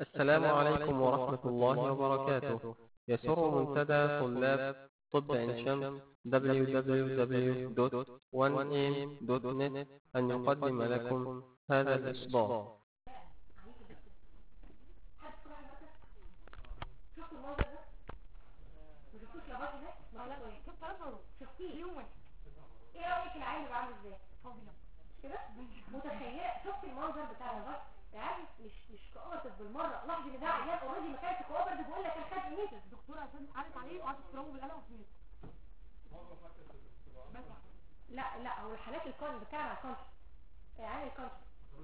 السلام عليكم ورحمة الله وبركاته يسر منتدى طلاب طب عين شمس www.1am.net أن يقدم لكم هذا الإصدار شفتوا المنظر ده؟ ما شفتوش يا باطي ده؟ ما لا شفت اصغره شفتيه يوم ايه رايك العين اللي عامل ازاي؟ فظيع كده؟ متخيله شفت المنظر بتاع الغرب عارف مش مش كوبرتيف بالمره لاحظ ان ده عيان اوريدي ما كانش كوبرتيف بيقول لك انا خدت ميتس الدكتورة عشان قالت عليه وقعدت تضربه بالقلم وفي بس لا لا هو الحالات الكون بتكلم على الكونتر عين الكونتر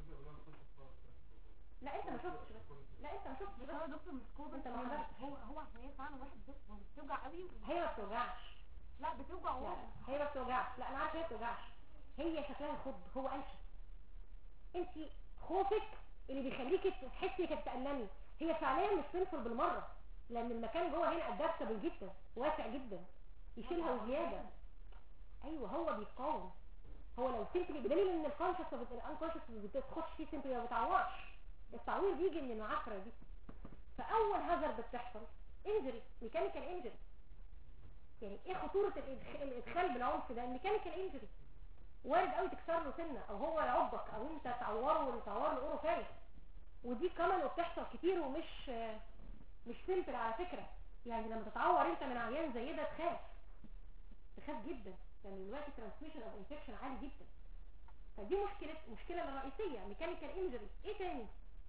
لا انت ما شفتش بس لا انت ما شفتش بس بس هو دكتور مش كوبر انت ما عندكش. هو هو عشان هي فعلا واحد بس بتوجع قوي هي ما بتوجعش لا بتوجع لا هو لا هي ما بتوجعش لا انا عارفه هي ما بتوجعش هي شكلها خض هو انشف انت خوفك اللي بيخليكي تحسي انك بتألمي هي فعليا مش سنفر بالمره لان المكان جوه هنا ادابتبل جدا واسع جدا يشيلها وزياده ايوه هو بيقاوم هو لو سيمبلي بدليل ان الكونشس الانكونشس بتخش فيه سيمبلي ما بتعورش التعوير بيجي من المعافره دي فاول هزر بتحصل انجري ميكانيكال انجري يعني ايه خطورة الإدخ- الادخال بالعنف ده الميكانيكال انجري وارد قوي تكسر له سنة او هو يعضك او انت تعوره واللي تعور له اوره فارغ ودي كمان وبتحصل كتير ومش مش سيمبل على فكرة يعني لما تتعور انت من عيان زي ده تخاف تخاف جدا لان دلوقتي ترانسميشن اوف انفكشن عالي جدا فدي مشكلة مشكلة الرئيسية ميكانيكال انجري ايه تاني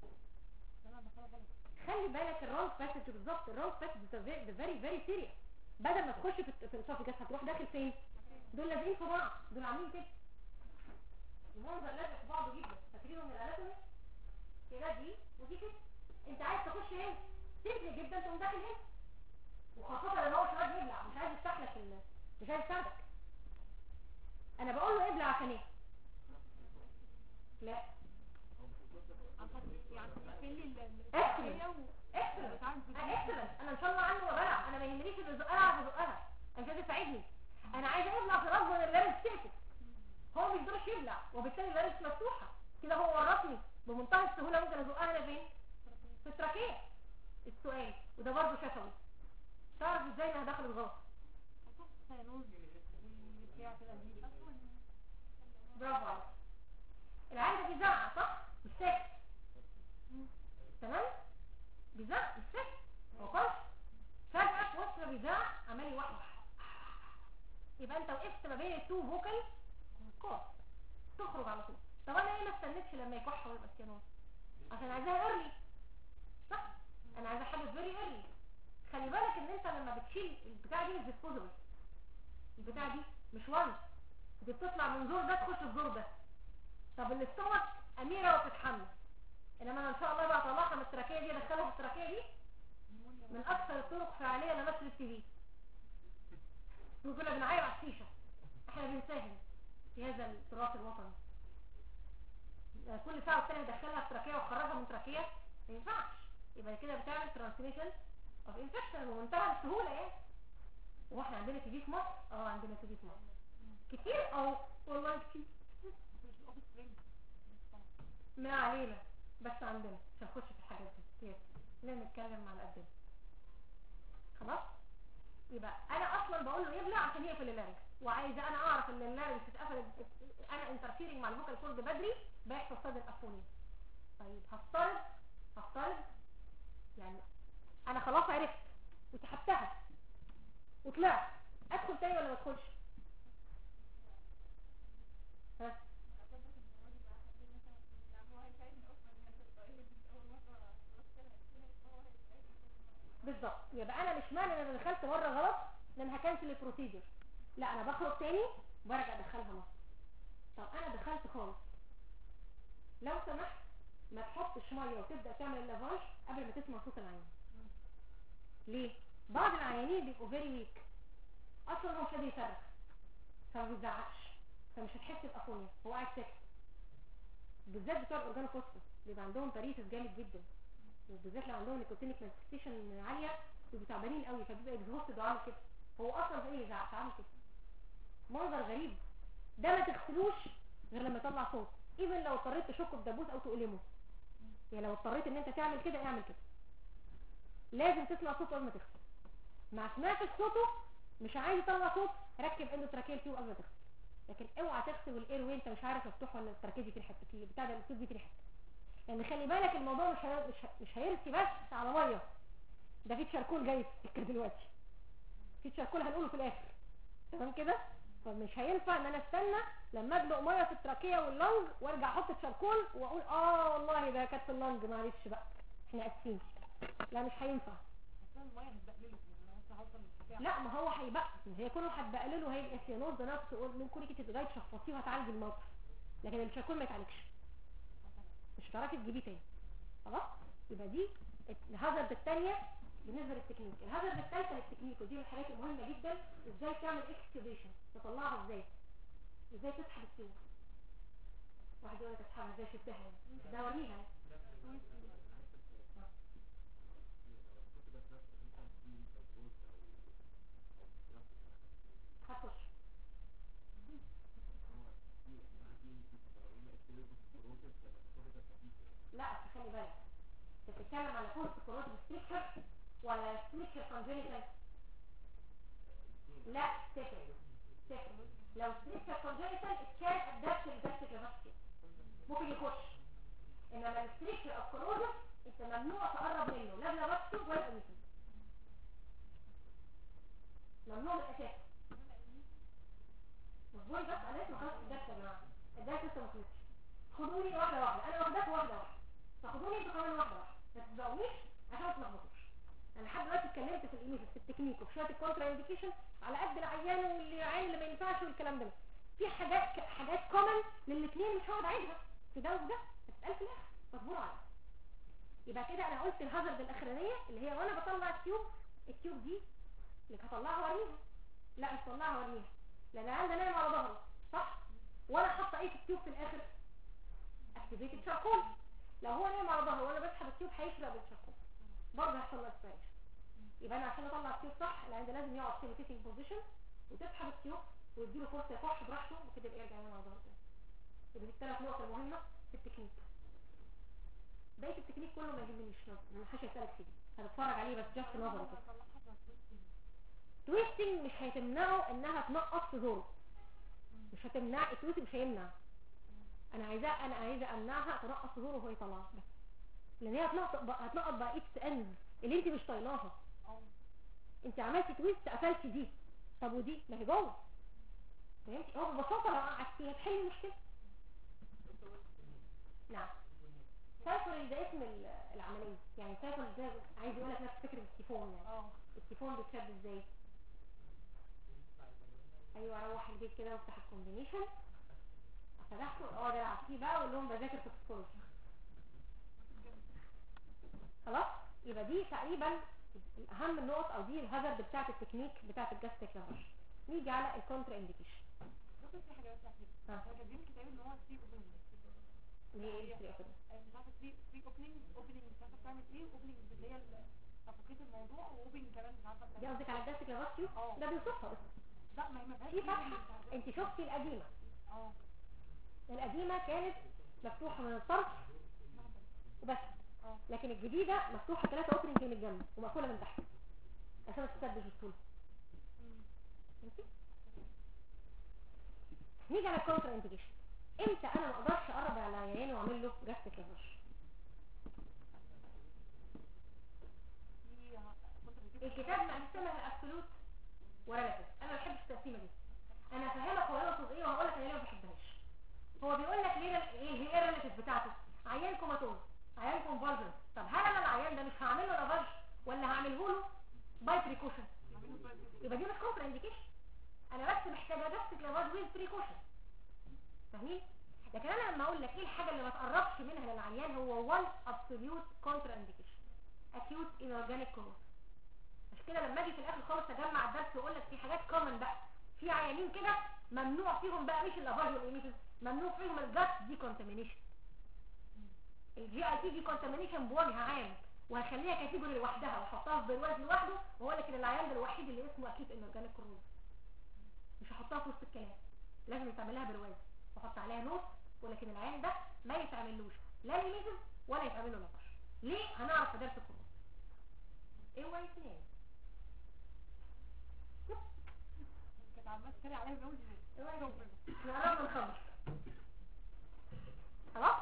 خلي بالك الرونج باسج بالظبط الرونج باسج ده فيري فيري سيريس بدل ما تخش في في الاسوفجس هتروح داخل فين دول لازقين في بعض دول عاملين كده المنظر لازق في بعضه جدا فاكرينه من الاناتومي كده دي ودي كده انت عايز تخش هنا سهل جدا تقوم داخل هنا وخاصة لو هو مش عايز يبلع مش عايز يفتح لك ال- مش عايز يساعدك انا بقول له ابلع عشان ايه لا عشان يعني يقفل لي Excellent. الهي اكسلنت بتاع الفيديو. اكسلنت انا ان شاء الله عنه وبلع انا ما يهمنيش اللي زقها اعرف ازقها انا مش عايز تساعدني انا عايزه ابلع في رغم ان اللارنكس ساكت هو ما بيقدرش يبلع وبالتالي اللارنكس مفتوحه كده هو ورطني بمنتهى السهوله ممكن ازقها هنا فين في التراكيه السؤال وده برضه شفوي تعرف ازاي انها دخلت غلط سيانوز وبتاع كده دي برافو عليك العيال ده بيزعق صح مش ساكت تمام بيزعق مش ساكت هو قش فجأة في وسط ما بيزعق عمال يوحوح يبقى انت وقفت ما بين التو فوكال كوف تخرج على طول طب انا ليه ما استنيتش لما يكح ويبقى سيانوز عشان عايزاها ايرلي صح انا عايزه حاجه فيري ايرلي خلي بالك ان انت لما بتشيل البتاعه دي مش ديسبوزبل البتاعه دي مش وانس دي بتطلع من زور ده تخش في زور ده طب الاستومك اميره وبتتحمل انما انا ان شاء الله بقى اطلعها من التراكيه دي ادخلها في التراكيه دي من اكثر الطرق فعاليه لنشر التي في كنا بنعاير على الشيشه احنا بنساهم في هذا التراث الوطني كل ساعه والتانيه ادخلها في تراكيه واخرجها من تراكيه ما ينفعش يبقى كده بتعمل ترانسميشن اوف انفكشن بمنتهى السهوله يعني واحنا عندنا تي في في مصر اه عندنا تي في في مصر كتير اه والله كتير مش الاوفيس فريند ما علينا بس عندنا مش هنخش في الحاجات دي يس لازم نتكلم مع القدام خلاص يبقى انا اصلا بقول له يبلع عشان يقفل اللارنكس وعايزه انا اعرف ان اللارنكس اتقفلت انا انترفيرنج مع الفوكال كورد بدري بيحصل صدر افوني طيب هفترض هفترض يعني انا خلاص عرفت وسحبتها وطلعت ادخل تاني ولا ما ادخلش ها بالظبط يبقى انا مش معنى ان انا دخلت مره غلط ان انا هكنسل البروسيجر لا انا بخرج تاني وبرجع ادخلها مره طب انا دخلت خالص لو سمحت ما تحطش ميه وتبدا تعمل اللافاج قبل ما تسمع صوت العيان ليه بعض العيانين بيبقوا فيري ويك اصلا هو مش قادر يصرخ فما بيزعقش فمش هتحس بافونيا هو قاعد ساكت بالذات بتوع الاورجانوفوسفور بيبقى عندهم باريسس جامد جدا وبالذات لو عندهم نيكوتينيك مانفستيشن عاليه بيبقوا تعبانين قوي فبيبقى اكزهوستد وعامل كده هو اصلا زي يزعق عامل كده منظر غريب ده ما تغسلوش غير لما يطلع صوت ايفن لو اضطريت تشكه بدبوس او تؤلمه يعني لو اضطريت ان انت تعمل كده اعمل كده لازم تسمع صوته قبل ما تغسل ما سمعتش صوته مش عايز يطلع صوت ركب اندوتراكيال تيوب قبل ما تغسل لكن اوعى تغسل والاير وي انت مش عارف مفتوح ولا تركزي في الحته في بتاع ده الصوت دي في الحته لان خلي بالك الموضوع مش هي... مش, ه... مش هيرسي بس على ميه ده في تشاركول جاي في السكه دلوقتي في تشاركول هنقوله في الاخر تمام كده فمش هينفع ان انا استنى لما ادلق ميه في التراكيه واللنج وارجع احط تشاركول واقول اه والله ده كانت في اللنج معلش بقى احنا اسفين لا مش هينفع اصلا الميه هتبقلله يعني انا لسه هوصل للبتاع لا ما هو هيبقى هي كله هتبقلله هيبقى اسيانوز ده نفسه يقول من كونك انت لغايه تشخصيه وهتعالج الموقف لكن الشاكول ما يتعالجش مش هتعرفي تجيبيه تاني خلاص يبقى دي الهازارد الثانيه بالنسبه للتكنيك الهازارد الثالثه للتكنيك ودي من الحاجات المهمه جدا ازاي تعمل اكسكيوبيشن تطلعها ازاي ازاي تسحب السيول واحد يقول لك اسحبها ازاي شفتها يعني ده وريها يعني. هتخش لا بس خلي بالك انت بتتكلم على فورس كوروتيف ستريكشر ولا ستريكشر كونجنيتال لا تفرق تفرق لو ستريكشر كونجنيتال كان ادابت للجاستيك لنفسه ممكن يخش انما الستريكشر اوف كوروتيف انت ممنوع تقرب منه لا بلغته ولا بمثله ممنوع بالاساس مظبوط بس انا لسه ما خلصتش الدرس يا جماعه الدرس لسه ما خلصش خدوني واحده واحده انا واخداك واحده واحده فخدوني انتوا كمان واحده واحده ما تسبقونيش عشان ما تلخبطوش انا لحد دلوقتي اتكلمت في الايميز في التكنيك وفي شويه الكونترا انديكيشن على قد العيان والعيان اللي ما ينفعش والكلام ده في حاجات حاجات كومن للاثنين مش هقعد اعيدها في ده وفي ده هتتقال في الاخر فاصبروا عليا يبقى كده انا قلت الهازارد الاخرانيه اللي هي وانا بطلع التيوب التيوب دي اللي هطلعها وارميها لا مش هطلعها وارميها لان العيان ده نايم على ظهره صح وانا حاطه ايه في التيوب في الاخر اكتيفيتد شاركول لو هو نايم على ظهره وانا بسحب التيوب هيشرب الشاركول برضه هيحصل له اسبريشن يبقى انا عشان اطلع التيوب صح العيان ده لازم يقعد في روتيتنج بوزيشن وتسحب التيوب ويديله فرصه يكح براحته وكده يبقى يرجع ينام على ظهره تاني يبقى دي الثلاث نقط المهمه في التكنيك بقيه التكنيك كله ما يهمنيش ما حدش هيسالك فيه هتتفرج عليه بس جاست نظري كده تويستنج مش هتمنعه انها تنقص في زوره مش هتمنع التويستنج مش هيمنع انا عايزاه انا عايزه امنعها تنقص في زوره وهو يطلعها بس لان هي هتنقط هتنقط بقيه اند اللي انت مش طايلاها انت عملتي تويست قفلتي دي طب ودي ما هي جوه فهمتي هو ببساطه لو قعدتيها تحل المشكله نعم سايكل ده اسم ال- العمليه يعني سايكل ده عايز يقول لك نفس فكره السيفون يعني اه التليفون بيتشد ازاي ايوه اروح البيت كده وافتح الكومبينيشن فتحته اقعد العب فيه بقى واقول لهم بذاكر توكسيكولوجي خلاص يبقى دي تقريبا اهم النقط او دي الهازارد بتاعه التكنيك بتاعه الجاستيك لافاج نيجي على الكونترا انديكيشن بص في حاجه بس اه. احنا هو كاتبين كتاب ان هو 3 اوبننج اللي هي ايه الفرق كده مش عارفه 3 3 اوبننج اوبننج مش عارفه بتعمل ايه اوبننج اللي هي ال- تفقيت الموضوع واوبننج كمان مش عارفه دي بتعمل قصدك على الجاستيك لافاج اه. ده بيوصفها بس لا ما هي ما فيهاش في opening، مش فتحه عارفة. انت شفتي القديمه اه القديمه كانت مفتوحه من الطرف وبس اه لكن الجديده مفتوحه ثلاثه اوبننج من الجنب ومقفوله من تحت عشان ما تسدش بسهوله مم. ماشي نيجي على الكونترا انديكيشن امتى انا ما اقدرش اقرب على العيان واعمل له جاستيك لافاج في كنت بجيب الكتاب مقسمها لابسولوت وريلاتيف انا ما بحبش التقسيمه دي انا هفهمك هو ايه ايه وهقول لك انا ليه ما بحبهاش هو بيقول لك ليه ايه هي الريلاتيف بتاعته عيان كوماتوز عيان كونفرجن طب هل انا العيان ده مش هعمل له لافاج ولا هعمله له باي بريكوشن عاملين برايفت يبقى دي مش كونترا انديكيشن انا بس محتاجه جاستيك لافاج ويز بريكوشن فاهمين لكن انا لما اقول لك ايه الحاجه اللي ما تقربش منها للعيان هو وان ابسوليوت كونترا انديكيشن اكيوت انورجانيك كوروس مش كده لما اجي في الاخر خالص اجمع الدرس واقول لك في حاجات كومن بقى في عيانين كده ممنوع فيهم بقى مش اللافاج والايميتس ممنوع فيهم الجاست دي كونتامينيشن الجي اي تي دي كونتامينيشن بوجه عام وهخليها كاتيجوري لوحدها واحطها في برواز لوحده واقول لك ان العيان ده الوحيد اللي اسمه اكيد انورجانيك كوروز مش هحطها في وسط الكلام لازم يتعمل لها برواز واحط عليها نوت ولكن العيان ده ما يتعملوش لا الايميتس ولا يبقى منه نقاش ليه هنعرف في درس الكروب اوعي تنام كانت عمال تتريق عليا من اول يوم اوعي تنام احنا قربنا نخلص خلاص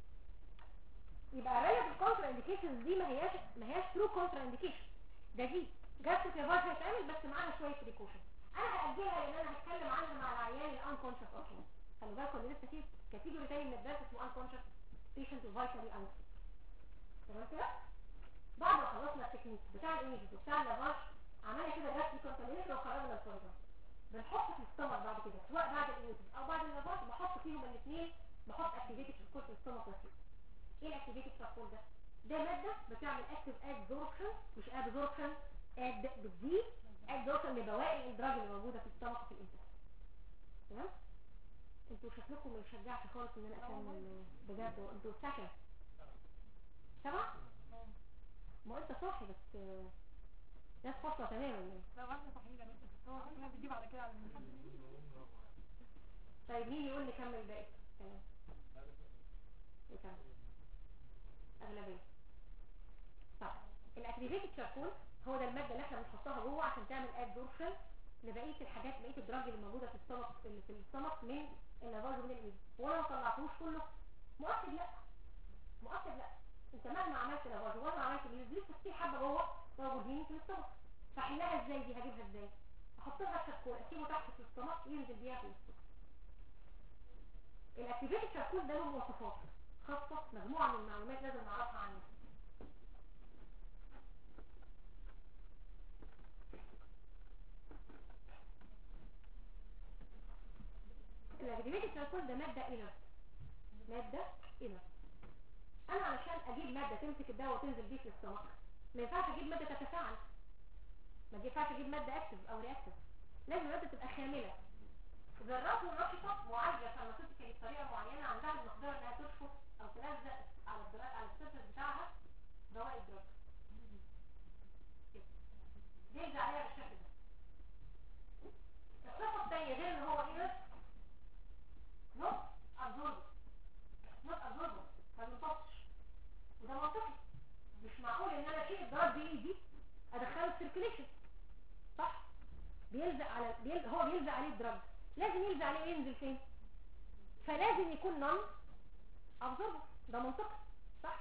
يبقى ريليف الكونترا انديكيشنز دي ما هياش ما هياش ترو كونترا انديكيشن ده دي جاستريك ريفايز هيتعمل بس معاها شويه بريكوشن انا هاجلها لان انا هتكلم عنها مع العيان الانكونشس اصلا خلي بالكم ان لسه في كاتيجوري تاني من الدرس اسمه انكونشس بيشنت فايتالي انكونشس تمام كده بعد ما خلصنا التكنيك بتاع الايميجز وبتاع اللافاش عملنا كده جاستريك كونتامينيشن وخرجنا الفايبر بنحط في الستمك بعد كده سواء بعد الايميجز او بعد اللافاش بحط فيهم الاثنين بحط اكتيفيتد في الكورس الستمك وسيط ايه الاكتيفيتد شاركول ده ده ماده بتعمل اكتيف ادزوربشن مش ادزوربشن اد بتزيد ادزوربشن لبواقي الادراج اللي موجوده في السtomach في الانتستين تمام انتوا شكلكم ما يشجعش خالص ان انا اكمل بجد انتوا الساعه كام سبعة ما انت صاحي بس آه، ناس فاصله تماما يعني لا واحدة صحيحة بس هو احنا بنجيب على كده على الامتحان طيب مين يقول لي كمل باقي تمام نكمل اغلبيه طيب الاكتيفيتد شاركول هو ده الماده اللي احنا بنحطها جوه عشان تعمل ادزوربشن لبقيه الحاجات بقيه الدراج اللي موجوده في السtomach اللي في السtomach من اللافاج ومن الايد وانا ما طلعتوش كله مؤكد لا مؤكد لا انت مهما عملت لافاج ومهما عملت الايد لسه في حبه جوه موجودين في السtomach فحلها ازاي دي هجيبها ازاي احط لها شاركول اسيبه تحت في السtomach ينزل بيها في السtomach الاكتيفيتد شاركول ده له مواصفات خاصه مجموعه من المعلومات لازم نعرفها عنه الاكتيفيتد شاركول ده ماده انرت ماده انرت انا علشان اجيب ماده تمسك الدواء وتنزل بيه في السtomach ما ينفعش اجيب ماده تتفاعل ما ينفعش اجيب ماده اكتف او رياكتيف لازم الماده تبقى خامله ذرات منشطة معالجة فارماسيوتيكال بطريقة معينة عندها المقدرة انها تشفط او تلزق على الدراج على السيرفس بتاعها بواقي الدراج كده. يلزق عليها بالشكل ده الصفة الثانية غير ان هو ايه نوت ابزورب نوت ابزورب ما بينطفش وده منطقي مش معقول ان انا اشيل الدراج بايدي ادخله السيركليشن صح بيلزق على بيلزق هو بيلزق عليه الدراج لازم يلزق عليه ينزل فين فلازم يكون نون ابزورب ده منطقي صح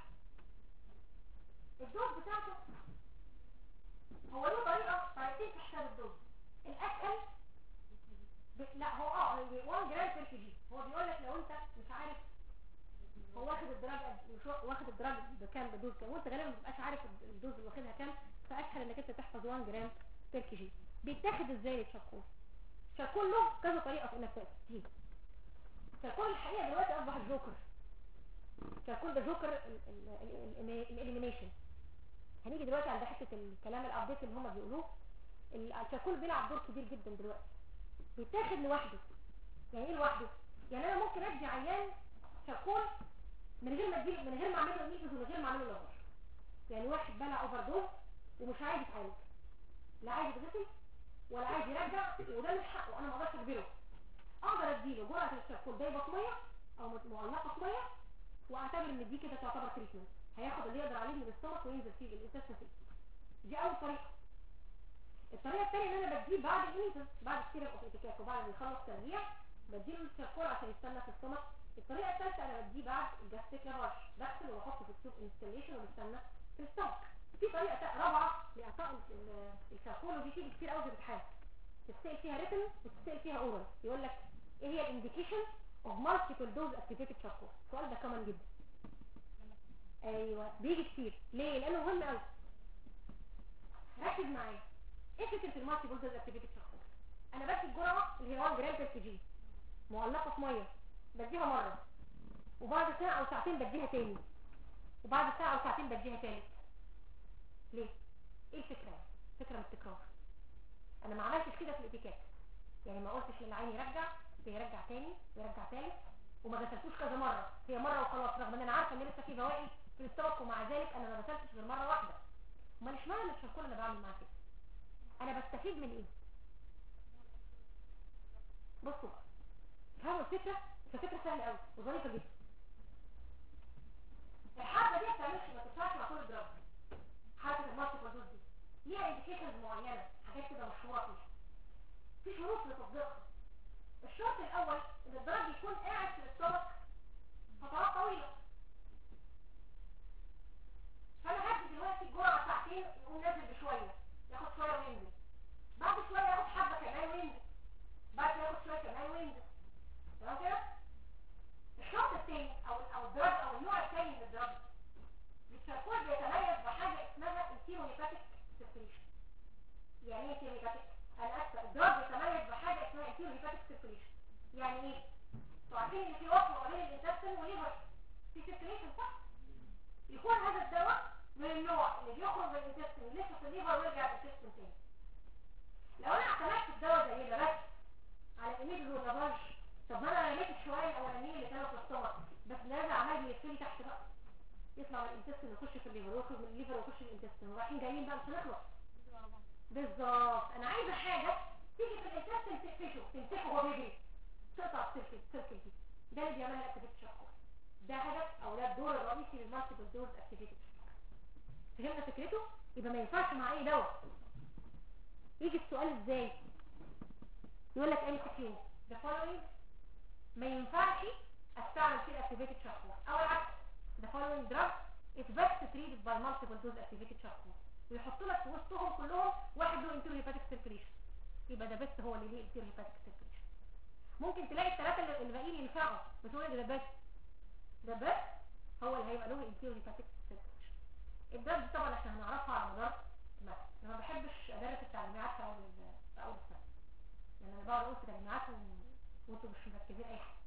الدوز بتاعته هو له طريقه طريقتين في حساب الدوز الاسهل ب... لا هو اه 1 جرام بير كي جي هو بيقول لك لو انت مش عارف هو واخد الدراج قد- مش وا- واخد الدراج بكام بدوز كام وانت غالبا ما بتبقاش عارف الدوز اللي واخدها كام فاسهل انك انت تحفظ 1 جرام بير كي جي بيتاخد ازاي الشاكوش فكل له كذا طريقة في انك تجيب فكل الحقيقة دلوقتي اصبح الجوكر فكل ده جوكر الاليمينيشن هنيجي دلوقتي عند حتة الكلام الابديت اللي هم بيقولوه الكاكول بيلعب دور كبير جدا دلوقتي بيتاخد لوحده يعني ايه لوحده يعني انا ممكن ادي عيان كاكول من غير ما اديله من غير ما اعمل له ميكس ومن غير ما اعمل له لافر يعني واحد بلع اوفر دوز ومش عايز يتعالج لا عايز يتغسل ولا عايز يرجع وده مش حقه انا ما اقدرش اجبره اقدر اديله جرعه الشركول دايبه في ميه او مت- معلقه في ميه واعتبر ان دي كده تعتبر تريتمنت هياخد اللي يقدر عليه من السtomach وينزل فيه الانتستين فيه دي اول طريقه الطريقه الثانيه ان انا بديه بعد الانيزم بعد السيرم اوف اتيكاك وبعد ما يخلص ترجيع بديله الشركول عشان يستنى في السtomach الطريقه الثالثه انا بديه بعد الجاستيك لافاش بغسل واحطه في التيوب انستليشن ونستنى في السtomach في طريقه تا- رابعه لاعطاء ال- ال- الكاكول ودي تيجي كتير قوي في الامتحان تتسال فيها ريتم وتتسال فيها اورال يقول لك ايه هي الانديكيشن اوف مالتيبل دوز اكتيفيتد شاركول السؤال ده كمان جدا ايوه بيجي كتير ليه لانه مهم قوي ركز معايا ايه فكره المالتيبل دوز اكتيفيتد شاركول انا بدي الجرعه اللي هي 1 جرام بير كي جي معلقه في ميه بديها مره وبعد ساعه او ساعتين بديها تاني وبعد ساعه او ساعتين بديها تالت ليه ايه الفكره يعني فكره من التكرار انا ما عملتش كده في الاتيكيت يعني ما قلتش للعين يرجع بيرجع تاني ويرجع تالت وما غسلتوش كذا مره هي مره وخلاص رغم ان انا عارفه ان لسه في بواقي في الستوك ومع ذلك انا ما غسلتش غير مره واحده امال اشمعنى مش الكل انا بعمل معاه كده انا بستفيد من ايه بصوا بقى فهموا الفكره فكره سهله قوي وظريفه جدا الحركه دي ما بتعملش ما تنفعش مع كل الدراج حركه المالتيبل دوز دي ليها انديكيشنز معينه حاجات كده مشهوره فيها في شروط لتطبيقها الشرط الاول ان الدرج يكون قاعد في الاستومك فترات طويله فانا هدي دلوقتي الجرعه ساعتين يقوم نازل بشويه ياخد شويه وينزل بعد شويه ياخد حبه كمان وينزل بعد كده ياخد شويه كمان وينزل تمام كده الشرط الثاني او او الدرج او النوع الثاني من الدرج الشاركول بيتميز بحاجه اسمها الكيمونيباتيك سيركيليشن يعني ايه كيمونيباتيك انا اسفه الدرج بيتميز بحاجه اسمها الكيمونيباتيك سيركيليشن يعني ايه انتوا عارفين ان في وصل ما بين الانتستين والليفر في سيركيليشن صح يكون هذا الدواء من النوع اللي بيخرج من الانتستين يلف في الليفر ويرجع للانتستين تاني لو انا اعتمدت الدواء زي ده بس على الايميل واللافاج طب ما انا رميت الشويه الاولانيين اللي كانوا في السtomach بس نازل عمال بيلفلي تحت بقى يطلع من الانتستين ويخش في الليفر ويخرج من الليفر ويخش الانتستين ورايحين جايين بقى مش هنخلص بالظبط انا عايزه حاجه تيجي في الانتستين تقفشه تمسكه وهو بيجري تقطع السيركل السيركل دي ده اللي بيعملها اكتيفيتي شخص ده هدف او ده الدور الرئيسي للمالتيبل دوز اكتيفيتي فهمنا فكرته يبقى ما ينفعش مع اي دواء يجي السؤال ازاي يقول لك ام كيو the following ما ينفعش استعمل فيه اكتيفيتي شخص او العكس the following drug is best treated by multiple dose activated شخص ويحط لك في وسطهم كلهم واحد له انتيرو هيباتيك سيركيليشن يبقى ده بس هو اللي ليه انتيرو هيباتيك سيركيليشن ممكن تلاقي الثلاثه اللي اللي باقيين ينفعوا بس هو ده بس ده بس هو اللي هيبقى له انتيرو هيباتيك سيركيليشن الدرج طبعا عشان هنعرفها على مدار ما انا ما بحبش ادرس التعليمات في اول في اول السنه لان انا بقعد اقول في تعليمات و... وانتوا مش مركزين اي حاجه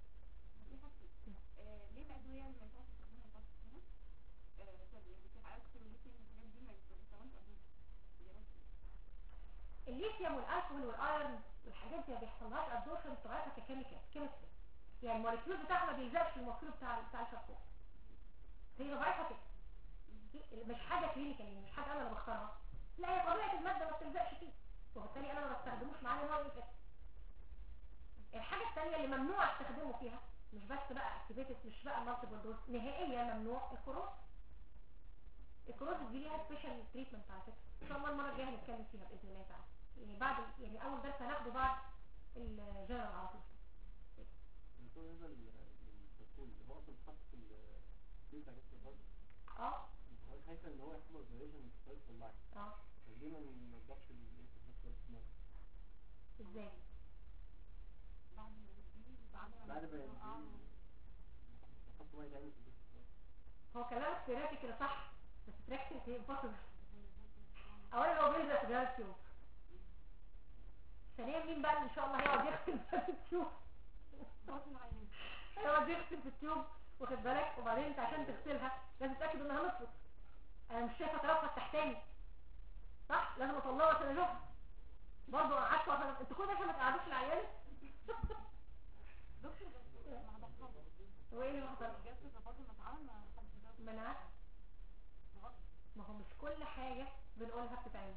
ليه الادويه اللي ما ينفعش تستخدمها خالص هنا سوري يعني في حالات كتير الليثيوم والحاجات دي ما يستخدموش ادويه الليثيوم والالكول والايرون والحاجات دي ما بيحصلهاش ابزوربشن بتاعتها ككيميكال كيمستري يعني الموليكيول بتاعها ما بيلزقش في الموليكيول بتاع بتاع الشركوه هي طبيعتها كده دي مش حاجه كلينيكال يعني مش حاجه انا اللي بختارها لا هي طبيعه الماده ما بتلزقش فيه وبالتالي انا ما بستخدموش معاه نوع الافكت الحاجه الثانيه اللي ممنوع استخدمه فيها مش بس بقى اكتيفيتد مش بقى مالتيبل دوز نهائيا ممنوع الكروز الكروز دي ليها سبيشال تريتمنت على فكره ان شاء الله المره الجايه هنتكلم فيها باذن الله تعالى يعني بعد يعني اول درس هناخده بعد الجنرال على طول الدكتور هذا الدكتور هو اصلا اتحط في الفيل بتاع جسم الراجل اه حضرتك خايفه ان هو يحصل فيريشن في السايت اللاين اه ليه ما نضافش الايه ازاي بعد ما يديه بعد ما بعد ما اه نحط ميه تاني في الجسم هو كلامك ثيرابي كده صح بس براكتس هي امبوسيبل اولا هو بيلزق في جهاز التيوب ثانيا مين بقى اللي ان شاء الله هيقعد يغسل في التيوب باطن العينين هيقعد يغسل في التيوب واخد بالك وبعدين انت عشان تغسلها لازم تتاكد انها نطفت انا مش شايفه طرفها التحتاني صح لازم اطلعها عشان اشوفها برضه قعدت عشان انتوا كل ده عشان ما تقعدوش العيال دكتور بس مع بطال هو ايه اللي ما حصلش الجسم في باطن متعامل مع حد ده ما انا عارفة. ما هو مش كل حاجه بنقولها بتتعمل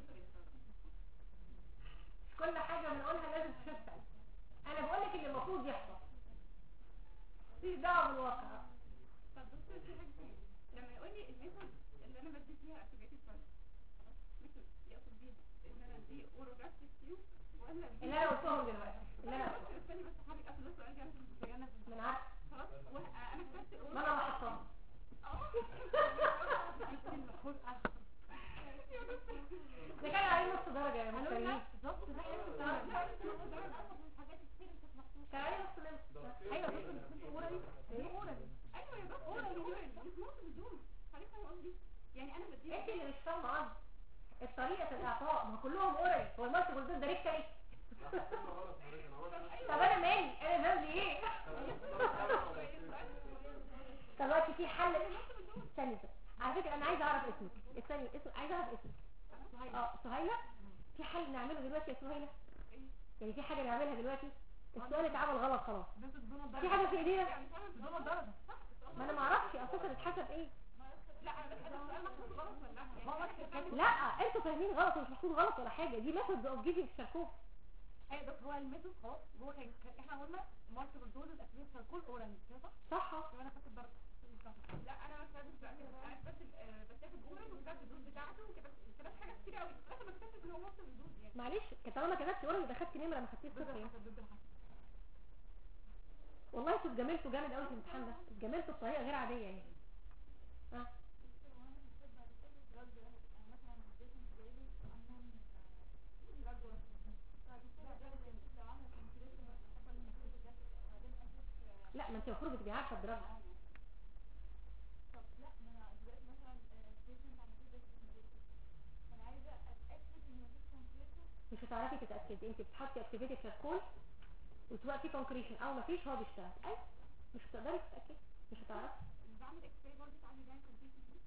مش كل حاجه بنقولها لازم تشتغل انا بقول لك اللي المفروض يحصل مفيش دعوه بالواقع طب دكتور في حاجه تانية لما يقول لي الميثود اللي انا بدي فيها اكتيفيتد فايل خلاص ميثود يقصد بيها ان انا دي اوروجاستيك تيوب ولا دي اللي انا قلتهم دلوقتي اللي انا انا قلتهم قلت استني بس حضرتك قبل السؤال جاي عشان تتجنب من عارف خلاص وانا كتبت ما انا اللي حطاهم ده كان عليه نص درجه يا مستريين كان عليه نص درجه ايوه بس انت اورالي اورالي ايوه يا بس اورالي اورالي مش ممكن بدون خليك فاهم قصدي يعني انا بدي انت اللي مش فاهمه قصدي الطريقه الاعطاء ما كلهم اورال هو المالتيبل دول ده ريكتري طب انا مالي انا ذنبي ايه دلوقتي في حل استني بس. على فكره انا عايزه اعرف اسمك استني اسم عايزه اعرف اسمك اه سهيله في حل نعمله دلوقتي يا سهيله يعني في حاجه نعملها دلوقتي السؤال اتعمل غلط خلاص في حاجه في ايدينا ما انا ما اعرفش اساسا اتحسب ايه لا انا بس انا السؤال محطوط غلط ولا لا يعني لا انتوا فاهمين غلط ومش محطوط غلط ولا حاجه دي ميثود اوف جيفنج الشركوه ايوه بس هو الميثود خلاص هو كان كان- احنا قلنا مالتيبل دوزز اكتيفيت كل اورال كده صح؟ صح يبقى انا خدت الدرجه لا انا ما كتبتش بقى كده انا كتبت آه، بستخدم اورال وكتبت الدوز بتاعته وكتبت كتبت حاجات كتير قوي في الاخر ما كتبتش ان هو وصل للدوز يعني معلش طالما كتبت ورا يبقى خدت نمره ما خدتيش صفر يعني. ضد الحسن والله انتوا اتجاملتوا جامد قوي في الامتحان ده اتجاملتوا بطريقه غير عاديه يعني اه لا ما انت المفروض تبقي عارفه الدرجه مش هتعرفي تتاكدي انت بتحطي اكتيفيتي في الكول وتوقفي كونكريشن او مفيش هو بيشتغل اي مش هتقدري تتاكدي مش هتعرفي بعمل اكس راي برضه تعمل بيان كومبليشن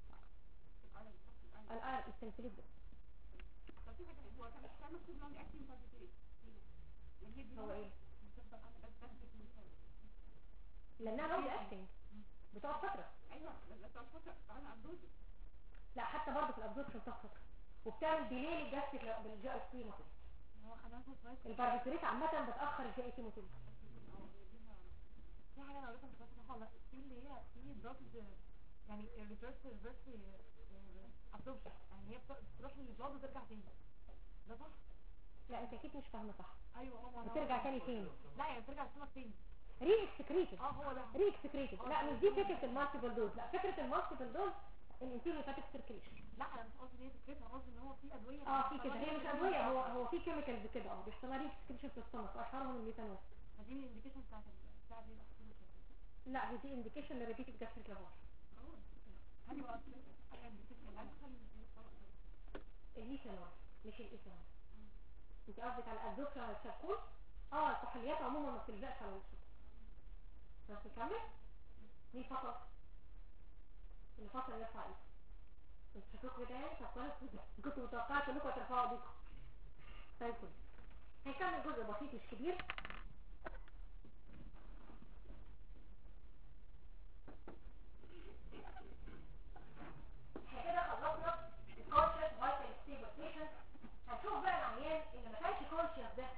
الاير السنسيتيف ده طب في حاجه هو كان كان مكتوب لونج اكتنج بارتيكيوليت يعني هي دي هو ايه بتفضل عامله بس بس بالمثال. لانها لونج اكتنج بتقعد فتره ايوه بس بس على فتره انا ابدوز لا حتى برضه في الابزوربشن بتاخد فتره وبتعمل ديلي للجاستيك بالجي اي سي موتيل هو خلاص كويس الباربيتوريت عامه بتاخر الجي اي سي موتيل في حاجه انا قريتها بس بصراحه لا في اللي هي في دراجز يعني ريفرس ريفرس ابسوربشن يعني هي بت- بتروح للبلاد وترجع تاني ده صح؟ لا انت اكيد مش فاهمه صح ايوه هو أنا- بترجع تاني فين لا يعني بترجع تسمك تاني ري اكسكريتد اه هو ده ري اكسكريتد لا مش دي فكره المالتيبل دوز لا فكره المالتيبل دوز الانتيريور هيباتيك سيركيليشن لا انا مش قصدي ان هي فكرتها قصدي ان هو في ادويه اه في كده هي مش ادويه هو هو في كيميكالز كده اه بيحصل لها ري اكسكريشن في السtomach واشهرهم الميثانول دي الانديكيشن بتاعت ال- بتاعت دي لا هي دي انديكيشن لريبيت الجاستريك لافاج هاني بقى حاجه انديكيشن الادخل الميثانول مش الايثانول انت قصدك على الادوكشن على الشركول اه الكحوليات عموما ما بتلزقش على الوش بس نكمل مين فصل اللي فصل يرفع ايده انتوا شكلكم كده يعني طب كويس جدا. كنت متوقعه انكم ترفعوا ايديكم طيب كده هيكمل جزء بسيط مش كبير احنا كده خلصنا الكونشس فايتال ستيبل بيشنت هنشوف بقى العيان اللي ما كانش كونشس ده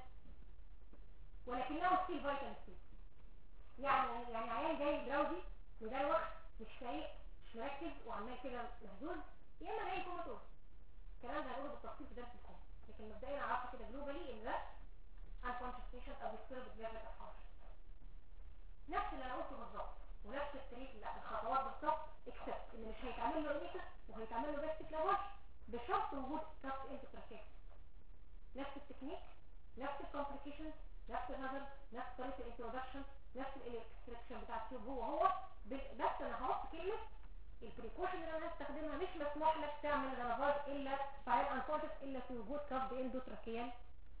ولكنه ستيل فايتال ستيبل يعني يعني عيان جاي دراوزي مدروخ مش فايق مش مركز وعمال كده مهزوز يا اما جاي كوماتوز الكلام ده هنقوله بالتفصيل في درس الكون لكن مبدئيا عرفت كده جلوبالي ان ده unconscious patient او disturbed level of consciousness نفس اللي انا قلته بالظبط ونفس الطريق لا الخطوات بالظبط اكسبت ان مش هيتعمل له انيكس وهيتعمل له بس كلاواش بشرط وجود كاست انترفيس نفس التكنيك نفس الكومبليكيشنز نفس الهازارد نفس طريقه الانترودكشن نفس الاكستراكشن بتاع التيوب هو هو ب- بس انا هحط كلمه البريكوشن اللي انا هستخدمها مش مسموح لك تعمل رنفاج الا فعال انكونشس الا في وجود كافد اندوتراكيال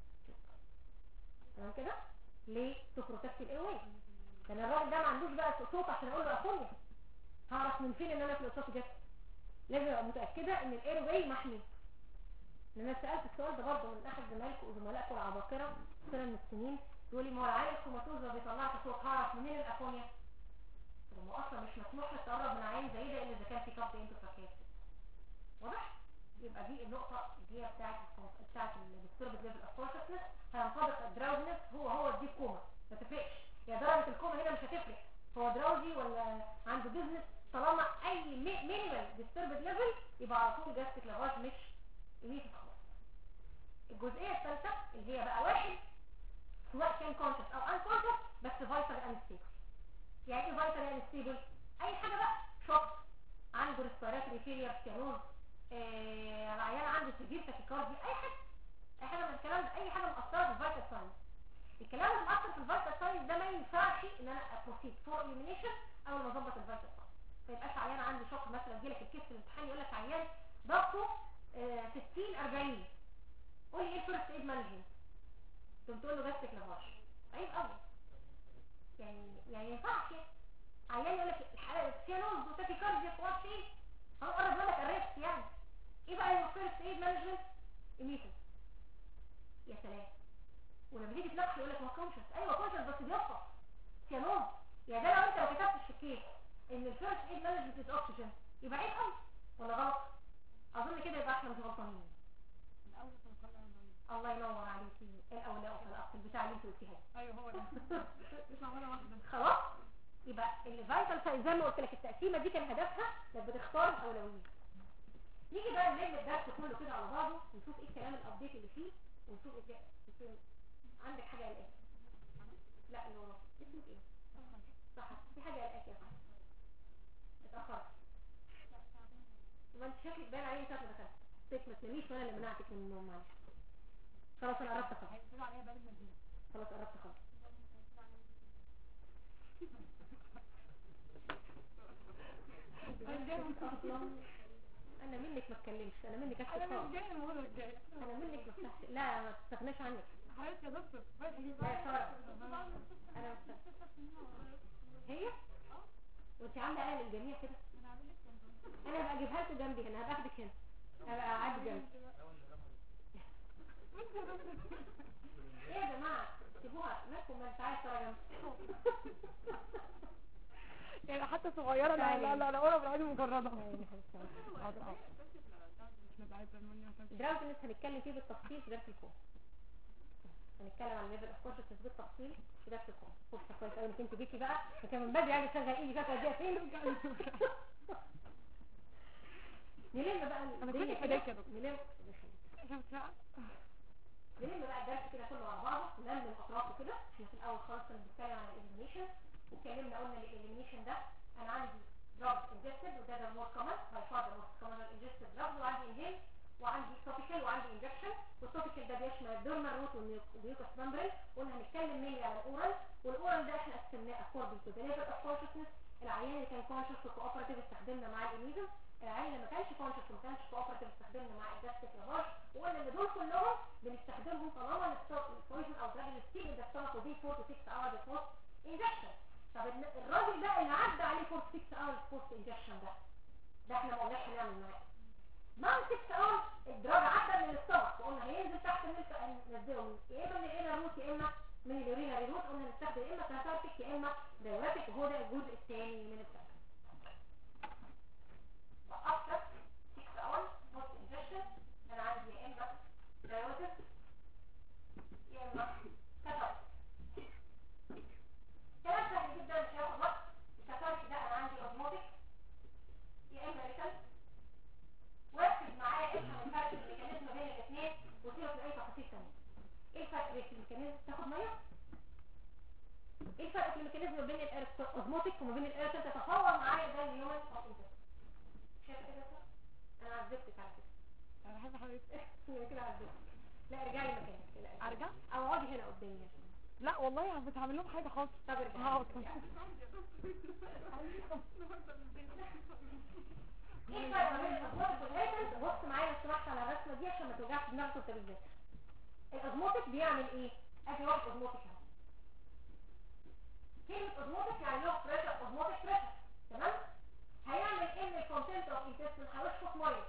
تمام كده ليه تو بروتكت الايرواي لان الراجل ده ما عندوش بقى صوت عشان اقول له اخوني هعرف من فين ان انا في الاصابه جت لازم ابقى متاكده ان الاير واي محمي لان انا سالت السؤال ده برضه من احد زمايلكم وزملائكم العباقره سنه من السنين يقول لي ما هو العيال الكوماتوز ما بيطلعش صوت هعرف منين الافونيا طب ما هو اصلا مش مسموح لك تقرب من عين زي ده الا اذا كان في كارت انتوفاكيات واضح يبقى دي النقطه اللي هي بتاعت الكون- بتاعت الديستربد ليفل اوف كونشسنس هينطبق الدراوزنس هو هو دي كوما ما تفرقش يا درجه الكوما هنا مش هتفرق هو دراوزي ولا عنده بيزنس طالما اي مينيمال ديستربد ليفل يبقى على طول جاستيك لغايه مش ايميتد خالص الجزئيه الثالثه اللي هي بقى واحد سواء كان كونشس او ان كونشس بس فايتال انستيبل يعني ايه فايتال انستيبل اي حاجه بقى شوك عنده ريسبيراتوري فيلير سيانوز آه العيان عنده سيفير تاكيكاردي اي حاجه اي حاجه من الكلام ده اي حاجه مؤثره في الفيتال ساينس الكلام اللي مؤثر في الفيتال ساينس ده ما ينفعش ان انا ابروسيد فور اليمينيشن او ما اظبط الفيتال ساينس ما يبقاش عيان عنده شوك مثلا يجي لك الكيس في الامتحان يقول لك عيان ضغطه آه 60 40 قول لي ايه الفيرست ايد مانجمنت تقوم تقول له جاستك لافاش عيب قوي يعني يعني ما ينفعش عيان يقول لك الحاله سيانوز وتاكيكارديا في وقت ايه هنقرب يقول لك الريسك يعني ايه بقى الفيرست ايد مانجمنت ايميتد يا سلام ولما تيجي تناقش يقول لك ما كونشس ايوه كونشس بس بيفصل سيانوز يا ده لو انت ما كتبتش في الكيس ان الفيرست ايد مانجمنت از اوكسجين يبقى عيب قوي ولا غلط اظن كده يبقى احنا مش غلطانين من اول توكلنا على الله الله ينور عليكي الاولى وفي الاصل البتاع اللي انت قلتيها دي. ايوه هو ده مش معموله واحده خلاص يبقى اللي فايتال ساين زي ما قلت لك التقسيمه دي كان هدفها انك بتختار الاولويات نيجي بقى نلم الدرس كله كده على بعضه ونشوف ايه الكلام الابديت اللي فيه ونشوف ايه ده- عندك حاجه قلقاك لا اللي وراه اسمك ايه صح في حاجه قلقاك يا صاحبي اتاخرت ما انت شكلك باين عليه ساعه ما دخلت بيت ما تناميش وانا اللي منعتك من النوم معلش خلاص انا قربت خلاص هيقفلوا عليها باب المدينة خلاص قربت خلاص اصلا انا منك ما اتكلمش انا منك اسكت انا مش خالص جاي الموضوع الجاي انا منك ما افتحش لا ما تستغناش عنك حضرتك يا دكتور لا يا ساره انا مستغنى. هي وانت عامله قلق للجميع كده انا هبقى اجيبها لكم جنبي هنا هبقى اخدك هنا هبقى قاعد جنبي ايه يا جماعه سيبوها مالكم ما انت عايز ترى جنبي يعني حتى صغيرة لا لا لا لا انا بالعادي مجردة يعني حبيبتي. حاضر اه مش نبقى عايزة المانيا عشان دراوت الناس هنتكلم فيه بالتفصيل في درس الكون هنتكلم عن ليفل اوف كونشسنس بالتفصيل في درس الكون فرصه كويس قوي انك انت جيتي بقى كان من بدري عايزه اشغل ايدي فاكره دي فين نلم بقى أنا كنت الدنيا فداك كده يا دكتور. نلم نلم بقى الدرس كده كله على بعضه نلم الاطراف كده احنا في الاول خالص كنا بنتكلم عن الاليمينيشن واتكلمنا قلنا الاليمينيشن ده انا عندي دراج انجستد وده ده مور كومن باي فار ذا موست كومن انجستد دراج وعندي انهيل وعندي توبيكال وعندي انجكشن والتوبيكال ده بيشمل الديرمال روت والميوكس ممبرين قلنا هنتكلم مينلي على الاورال والاورال ده احنا قسمناه اكوردنج تو ذا ليفل اوف كونشسنس العيان اللي كان كونشس وكوبراتيف استخدمنا معاه الانيزم العيان اللي ما كانش كونشس وما كانش كوبراتيف استخدمنا معاه الجاستيك لافاج وقلنا ان دول كلهم بنستخدمهم طالما البويزن او دراج ستيل ان ذا ودي 4 to 6 hours بوست انجكشن طب الن- الراجل ده اللي عدى عليه 4 to 6 hours بوست انجكشن ده ده احنا ما قلناش هنعمل معاه بعد 6 hours الدراج عدى من السtomach وقلنا هينزل تحت الملك ننزله من يا اما من الانر روت يا اما من اليورينري روت قلنا نستخدم يا اما كاتارتيك يا اما دايوريتك وهو ده الجزء الثاني من التكت وافter 6 hours post injection انا عندي يا اما دايوريتك يا اما كاتارتيك كلام سهل جدا مش هياخد وقت الكاتارتيك ده انا عندي اوزموتيك يا اما ريكال واكتب معايا افهم الفرق الميكانيزم بين الاثنين وسيبك من اي تفاصيل ثانيه ايه الفرق بين الميكانيزم تاخد ميه ايه الفرق في الميكانيزم بين الاوزموتيك وما بين الايرتل تتصور معايا ده اليومن اوف انتر شايف كده صح؟ انا عذبتك على فكره انا بحب حضرتك انا كده عذبتك لا ارجعي مكانك لا ارجع او اقعدي هنا قدامي عشان لا والله مش هعمل لهم حاجة خالص طب ارجعي هقعد ايه الفرق ما بين الاوزموتيك والايرتل بص معايا لو سمحت على الرسمه دي عشان ما توجعش دماغك وانت بتذاكر الاوزموتيك بيعمل ايه ادي واحد اوزموتيك اهو كلمه اوزموتيك يعني له بريشر اوزموتيك بريشر تمام هيعمل ايه ان الكونتنت اوف انتستين هيشفط ميه